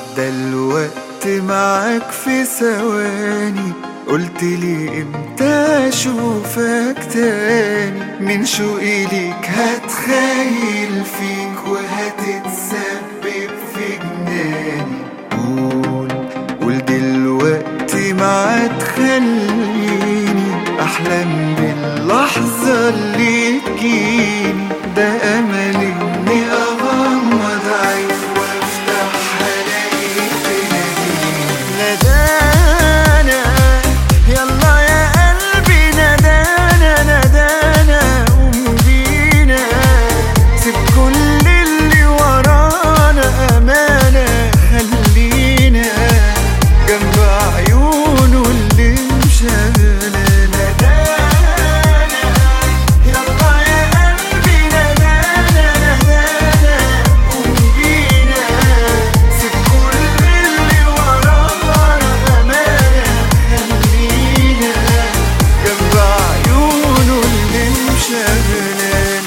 عدى الوقت معاك في ثواني قلت لي امتى اشوفك تاني من شوقي ليك هتخيل فيك وهتتسبب في جناني قول قول دلوقتي ما تخليني احلم باللحظة اللي تجيني ده املي اني اغمض عيني وافتح الاقيك تناديني نادانا يلا يا قلبي نادانا نادانا قوم بينا سيب كل اللي ورانا امانه خلينا جنب عيونه اللي مشغلة نادانا يلا يا قلبي نادانا نادانا قوم بينا سيب كل اللي ورانا امانه خلينا جنب عيونه اللي مشغلانا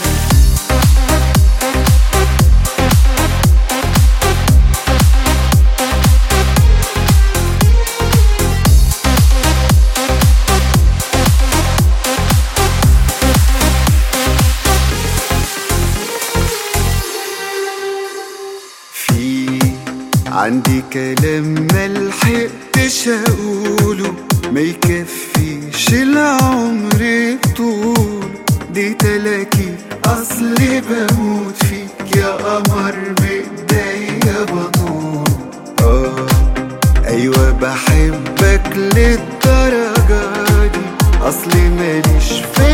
في عندي كلام ملحقتش اقوله ما يكفيش العمر طول دي تلاكي اصلي بموت فيك يا قمر بايديا بطول اه ايوه بحبك للدرجة دي اصلي ماليش في